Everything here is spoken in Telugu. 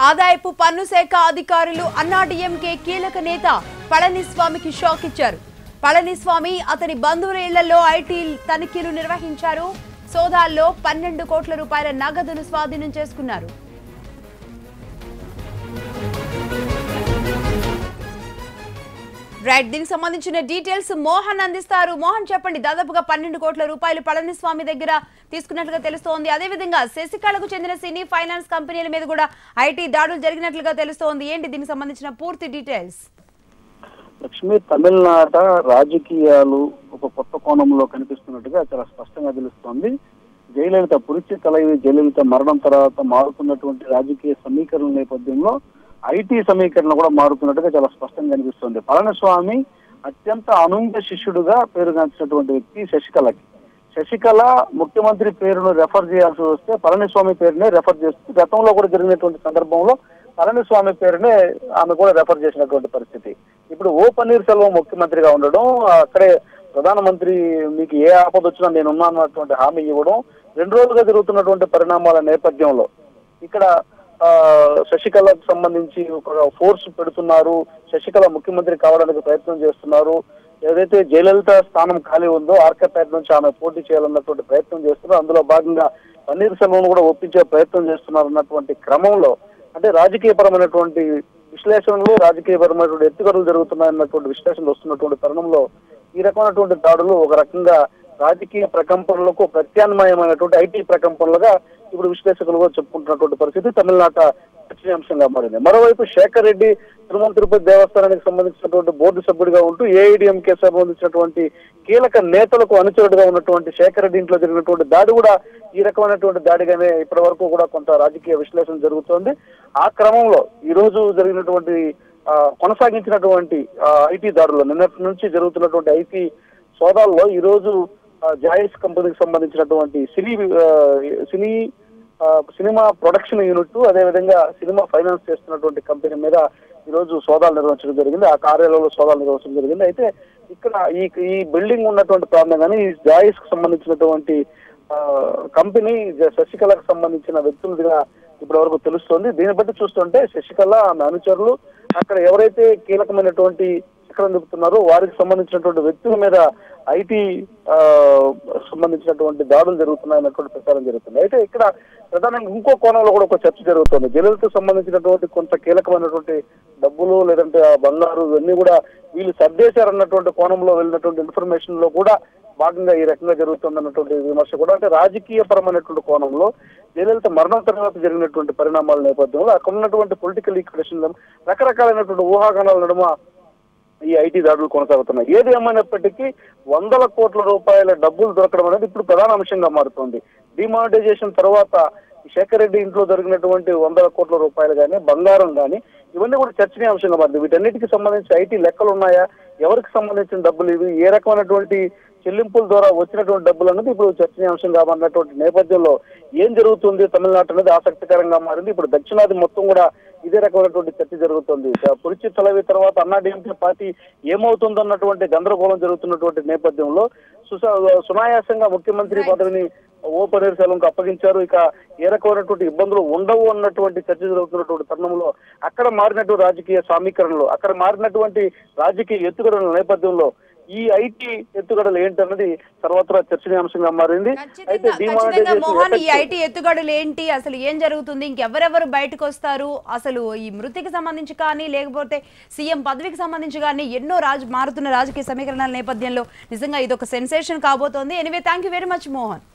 ఆదాయపు పన్ను శాఖ అధికారులు అన్నాడీఎంకే కీలక నేత పళనిస్వామికి షాక్ ఇచ్చారు పళనిస్వామి అతని బంధువుల ఇళ్లలో ఐటీ తనిఖీలు నిర్వహించారు సోదాల్లో పన్నెండు కోట్ల రూపాయల నగదును స్వాధీనం చేసుకున్నారు రైట్ దీనికి సంబంధించిన డీటెయిల్స్ మోహన్ అందిస్తారు మోహన్ చెప్పండి దాదాపుగా పన్నెండు కోట్ల రూపాయలు పళనిస్వామి దగ్గర తీసుకున్నట్లుగా తెలుస్తోంది అదేవిధంగా శశికళకు చెందిన సినీ ఫైనాన్స్ కంపెనీల మీద కూడా ఐటీ దాడులు జరిగినట్లుగా తెలుస్తోంది ఏంటి దీనికి సంబంధించిన పూర్తి డీటెయిల్స్ లక్ష్మి తమిళనాట రాజకీయాలు ఒక కొత్త కోణంలో కనిపిస్తున్నట్టుగా చాలా స్పష్టంగా తెలుస్తోంది జయలలిత పురిచి తలైవి జయలలిత మరణం తర్వాత మారుతున్నటువంటి రాజకీయ సమీకరణ నేపథ్యంలో ఐటీ సమీకరణ కూడా మారుతున్నట్టుగా చాలా స్పష్టంగా కనిపిస్తుంది పళనిస్వామి అత్యంత అనుంగ శిష్యుడుగా పేరుగాంచినటువంటి వ్యక్తి శశికళకి శశికళ ముఖ్యమంత్రి పేరును రెఫర్ చేయాల్సి వస్తే పళనిస్వామి పేరునే రెఫర్ చేస్తూ గతంలో కూడా జరిగినటువంటి సందర్భంలో పళనిస్వామి పేరునే ఆమె కూడా రెఫర్ చేసినటువంటి పరిస్థితి ఇప్పుడు ఓ పన్నీర్ సెల్వం ముఖ్యమంత్రిగా ఉండడం అక్కడే ప్రధానమంత్రి మీకు ఏ ఆపద వచ్చినా నేను అన్నటువంటి హామీ ఇవ్వడం రెండు రోజులుగా జరుగుతున్నటువంటి పరిణామాల నేపథ్యంలో ఇక్కడ ఆ, శశికళకు సంబంధించి ఒక ఫోర్స్ పెడుతున్నారు శశికళ ముఖ్యమంత్రి కావడానికి ప్రయత్నం చేస్తున్నారు ఏదైతే జయలలిత స్థానం ఖాళీ ఉందో ఆర్కేపేట నుంచి ఆమె పోటీ చేయాలన్నటువంటి ప్రయత్నం చేస్తున్నారు అందులో భాగంగా పన్నీర్ సెల్వం కూడా ఒప్పించే ప్రయత్నం చేస్తున్నారు అన్నటువంటి క్రమంలో అంటే రాజకీయపరమైనటువంటి విశ్లేషణలు రాజకీయపరమైనటువంటి ఎత్తుగడలు జరుగుతున్నాయన్నటువంటి విశ్లేషణలు వస్తున్నటువంటి తరుణంలో ఈ రకమైనటువంటి దాడులు ఒక రకంగా రాజకీయ ప్రకంపనలకు ప్రత్యామ్నాయమైనటువంటి ఐటీ ప్రకంపనలుగా ఇప్పుడు విశ్లేషకులు కూడా చెప్పుకుంటున్నటువంటి పరిస్థితి తమిళనాట చర్చనీయాంశంగా మారింది మరోవైపు శేఖర్ రెడ్డి తిరుమల తిరుపతి దేవస్థానానికి సంబంధించినటువంటి బోర్డు సభ్యుడిగా ఉంటూ ఏఐడిఎంకే సంబంధించినటువంటి కీలక నేతలకు అనుచరుడుగా ఉన్నటువంటి శేఖర్ రెడ్డి ఇంట్లో జరిగినటువంటి దాడి కూడా ఈ రకమైనటువంటి దాడిగానే ఇప్పటి వరకు కూడా కొంత రాజకీయ విశ్లేషణ జరుగుతోంది ఆ క్రమంలో ఈ రోజు జరిగినటువంటి ఆ, కొనసాగించినటువంటి ఐటీ దాడులు నిన్నటి నుంచి జరుగుతున్నటువంటి ఐటీ సోదాల్లో ఈ రోజు ఆ, జాయిస్ కంపెనీకి సంబంధించినటువంటి సినీ ఆ, సినీ ఆ, సినిమా ప్రొడక్షన్ యూనిట్ అదేవిధంగా సినిమా ఫైనాన్స్ చేస్తున్నటువంటి కంపెనీ మీద ఈ రోజు సోదాలు నిర్వహించడం జరిగింది ఆ కార్యాలయంలో సోదాలు నిర్వహించడం జరిగింది అయితే ఇక్కడ ఈ ఈ బిల్డింగ్ ఉన్నటువంటి ప్రాంతం కానీ ఈ జాయిస్ కు సంబంధించినటువంటి ఆ, కంపెనీ జ- శశికళకు సంబంధించిన వ్యక్తులుగా ఇప్పటి వరకు తెలుస్తోంది దీన్ని బట్టి చూస్తుంటే శశికళ ఆమె అనుచరులు అక్కడ ఎవరైతే కీలకమైనటువంటి శిఖరం దిగుతున్నారో వారికి సంబంధించినటువంటి వ్యక్తుల మీద ఐటీ సంబంధించినటువంటి దాడులు జరుగుతున్నాయన్నటువంటి ప్రచారం జరుగుతుంది అయితే ఇక్కడ ప్రధానంగా ఇంకో కోణంలో కూడా ఒక చర్చ జరుగుతుంది జైలుకు సంబంధించినటువంటి కొంత కీలకమైనటువంటి డబ్బులు లేదంటే ఆ బంగారు ఇవన్నీ కూడా వీళ్ళు సర్దేశారన్నటువంటి కోణంలో వెళ్ళినటువంటి ఇన్ఫర్మేషన్ లో కూడా భాగంగా ఈ రకంగా జరుగుతుందన్నటువంటి విమర్శ కూడా అంటే రాజకీయ పరమైనటువంటి కోణంలో జయలలిత మరణం తర్వాత జరిగినటువంటి పరిణామాల నేపథ్యంలో అక్కడ ఉన్నటువంటి పొలిటికల్ ఈక్వేషన్ రకరకాలైనటువంటి ఊహాగానాల నడుమ ఈ ఐటీ దాడులు కొనసాగుతున్నాయి ఏది ఏమైనప్పటికీ వందల కోట్ల రూపాయల డబ్బులు దొరకడం అనేది ఇప్పుడు ప్రధాన అంశంగా మారుతోంది డిమానిటైజేషన్ తర్వాత ఈ శేఖర్ రెడ్డి ఇంట్లో జరిగినటువంటి వందల కోట్ల రూపాయలు కానీ బంగారం కానీ ఇవన్నీ కూడా చర్చనీయాంశంగా మారింది వీటన్నిటికి సంబంధించి ఐటీ లెక్కలు ఉన్నాయా ఎవరికి సంబంధించిన డబ్బులు ఇవి ఏ రకమైనటువంటి చెల్లింపుల ద్వారా వచ్చినటువంటి డబ్బులు అనేది ఇప్పుడు చర్చనీయాంశంగా మారినటువంటి నేపథ్యంలో ఏం జరుగుతుంది తమిళనాడు అనేది ఆసక్తికరంగా మారింది ఇప్పుడు దక్షిణాది మొత్తం కూడా ఇదే రకమైనటువంటి చర్చ జరుగుతుంది ఇక పురిచి తలవి తర్వాత అన్నాడీఎంకే పార్టీ ఏమవుతుందన్నటువంటి గందరగోళం జరుగుతున్నటువంటి నేపథ్యంలో సుస- సునాయాసంగా ముఖ్యమంత్రి పదవిని ఓ పన్నీర్సెల్వంకు అప్పగించారు ఇక ఏ రకమైనటువంటి ఇబ్బందులు ఉండవు అన్నటువంటి చర్చ జరుగుతున్నటువంటి తరుణంలో అక్కడ మారినటువంటి రాజకీయ సమీకరణలు అక్కడ మారినటువంటి రాజకీయ ఎత్తుగడల నేపథ్యంలో ఈ ఐటీ ఎత్తుగడలు ఏంటన్నది సర్వత్రా చర్చనీయాంశంగా మారింది అయితే ఖచ్చితంగా ఖచ్చితంగా మోహన్ ఈ డిమానిటైజేషన్ ఐటీ ఎత్తుగడలు ఏంటి అసలు ఏం జరుగుతుంది ఇంకెవరెవరు బయటకు వస్తారు అసలు ఈ మృతికి సంబంధించి కానీ లేకపోతే సీఎం పదవికి సంబంధించి కానీ ఎన్నో రాజు మారుతున్న రాజకీయ సమీకరణాల నేపథ్యంలో నిజంగా ఇది ఒక సెన్సేషన్ కాబోతోంది anyway thank you very much Mohan